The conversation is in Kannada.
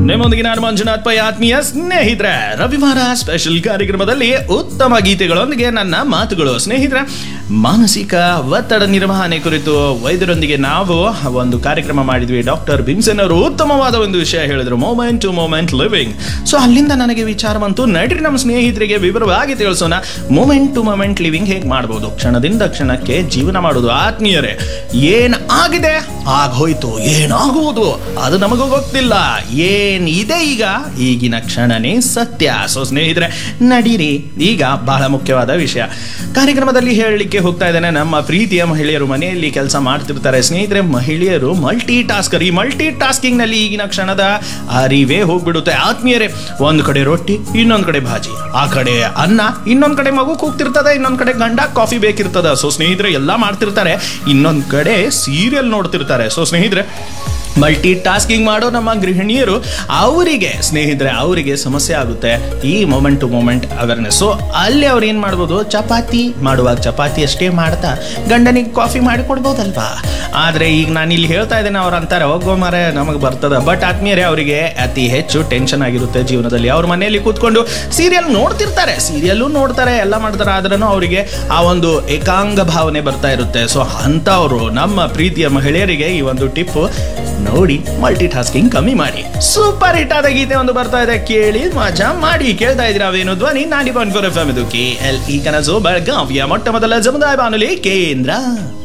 ನಿಮ್ಮೊಂದಿಗೆ ನಾನು ಮಂಜುನಾಥ್ ಪೈ ಆತ್ಮೀಯ ಸ್ನೇಹಿತರೆ ರವಿವಾರ ಸ್ಪೆಷಲ್ ಕಾರ್ಯಕ್ರಮದಲ್ಲಿ ಉತ್ತಮ ಗೀತೆಗಳೊಂದಿಗೆ ನನ್ನ ಮಾತುಗಳು ಸ್ನೇಹಿತರೆ ಮಾನಸಿಕ ಒತ್ತಡ ನಿರ್ವಹಣೆ ಕುರಿತು ವೈದ್ಯರೊಂದಿಗೆ ನಾವು ಒಂದು ಕಾರ್ಯಕ್ರಮ ಮಾಡಿದ್ವಿ ಡಾಕ್ಟರ್ ಭೀಮ್ಸೆನ್ ಅವರು ಉತ್ತಮವಾದ ಒಂದು ವಿಷಯ ಹೇಳಿದ್ರು moment to moment living so ಅಲ್ಲಿಂದ ನನಗೆ ವಿಚಾರ ಬಂತು ನಡ್ರಿ ನಮ್ಮ ಸ್ನೇಹಿತರಿಗೆ ವಿವರವಾಗಿ ತಿಳಿಸೋಣ ಮೂಮೆಂಟ್ ಟು ಮೂಮೆಂಟ್ ಲಿವಿಂಗ್ ಹೇಗೆ ಮಾಡ್ಬೋದು ಕ್ಷಣದಿಂದ ಕ್ಷಣಕ್ಕೆ ಜೀವನ ಮಾಡೋದು ಆತ್ಮೀಯರೇ ಏನ್ ಆಗಿದೆ ಆಗೋಯ್ತು ಏನಾಗುವುದು ಅದು ನಮಗೂ ಗೊತ್ತಿಲ್ಲ ಏನ್ ಇದೆ ಈಗ ಈಗಿನ ಕ್ಷಣನೇ ಸತ್ಯ ಸೊ ಸ್ನೇಹಿತರೆ ನಡೀರಿ ಈಗ ಬಹಳ ಮುಖ್ಯವಾದ ವಿಷಯ ಕಾರ್ಯಕ್ರಮದಲ್ಲಿ ಹೇಳಲಿಕ್ಕೆ ಹೋಗ್ತಾ ಇದ್ದೇನೆ ನಮ್ಮ ಪ್ರೀತಿಯ ಮಹಿಳೆಯರು ಮನೆಯಲ್ಲಿ ಕೆಲಸ ಮಾಡ್ತಿರ್ತಾರೆ ಸ್ನೇಹಿತರೆ ಮಹಿಳೆಯರು ಮಲ್ಟಿ ಟಾಸ್ಕರ್ ಈ ಮಲ್ಟಿ ಟಾಸ್ಕಿಂಗ್ ನಲ್ಲಿ ಈಗಿನ ಕ್ಷಣದ ಅರಿವೇ ಹೋಗ್ಬಿಡುತ್ತೆ ಆತ್ಮೀಯರೇ ಒಂದ್ ಕಡೆ ರೊಟ್ಟಿ ಇನ್ನೊಂದ್ ಕಡೆ ಭಾಜಿ ಆ ಕಡೆ ಅನ್ನ ಇನ್ನೊಂದ್ ಕಡೆ ಮಗು ಕೂಗ್ತಿರ್ತದೆ ಇನ್ನೊಂದ್ ಕಡೆ ಗಂಡ ಕಾಫಿ ಬೇಕಿರ್ತದ ಸೊ ಸ್ನೇಹಿತರೆ ಎಲ್ಲ ಮಾಡ್ತಿರ್ತಾರೆ ಇನ್ನೊಂದ್ ಕಡೆ ಸೀರಿಯಲ್ ನೋಡ್ತಿರ್ತಾರೆ ಸೊ ಸ್ನೇಹಿತರೆ ಮಲ್ಟಿ ಟಾಸ್ಕಿಂಗ್ ಮಾಡೋ ನಮ್ಮ ಗೃಹಿಣಿಯರು ಅವರಿಗೆ ಸ್ನೇಹಿತರೆ ಅವರಿಗೆ ಸಮಸ್ಯೆ ಆಗುತ್ತೆ ಈ moment to moment awareness so ಅಲ್ಲಿ ಅವ್ರು ಏನು ಮಾಡ್ಬೋದು ಚಪಾತಿ ಮಾಡುವಾಗ ಚಪಾತಿ ಅಷ್ಟೇ ಮಾಡ್ತಾ ಗಂಡನಿಗೆ ಕಾಫಿ ಮಾಡಿ ಕೊಡ್ಬೋದಲ್ವಾ ಆದರೆ ಈಗ ನಾನು ಇಲ್ಲಿ ಹೇಳ್ತಾ ಇದ್ದೇನೆ ಅವ್ರು ಅಂತಾರೆ ಹೋಗೋ ಮಾರೆ ನಮಗೆ ಬರ್ತದ ಬಟ್ ಆತ್ಮೀಯರೇ ಅವರಿಗೆ ಅತಿ ಹೆಚ್ಚು ಟೆನ್ಷನ್ ಆಗಿರುತ್ತೆ ಜೀವನದಲ್ಲಿ ಅವ್ರ ಮನೆಯಲ್ಲಿ ಕೂತ್ಕೊಂಡು ಸೀರಿಯಲ್ ನೋಡ್ತಿರ್ತಾರೆ ಸೀರಿಯಲ್ಲು ನೋಡ್ತಾರೆ ಎಲ್ಲ ಮಾಡ್ತಾರೆ ಆದ್ರೂ ಅವರಿಗೆ ಆ ಒಂದು ಏಕಾಂಗ ಭಾವನೆ ಬರ್ತಾ ಇರುತ್ತೆ ಸೊ ಅಂಥವ್ರು ನಮ್ಮ ಪ್ರೀತಿಯ ಮಹಿಳೆಯರಿಗೆ ಈ ಒಂದು ಟಿಪ್ ನೋಡಿ ಮಲ್ಟಿ ಟಾಸ್ಕಿಂಗ್ ಕಮ್ಮಿ ಮಾಡಿ ಸೂಪರ್ ಹಿಟ್ ಆದ ಗೀತೆ ಒಂದು ಬರ್ತಾ ಇದೆ ಕೇಳಿ ಮಜಾ ಮಾಡಿ ಕೇಳ್ತಾ ಇದ್ದೀರಾ ಅವೇನು ಧ್ವನಿ ನಾಡಿ ಪಾಯಿಂಟ್ ಫೋರ್ ಎಫ್ ಎಮ್ ಇದು ಕೆ ಎಲ್ ಈ ಕನಸು ಬೆಳಗಾವಿಯ ಮೊಟ್ಟ ಮೊದಲ ಸಮುದಾಯ ಬಾನುಲಿ ಕೇಂದ್ರ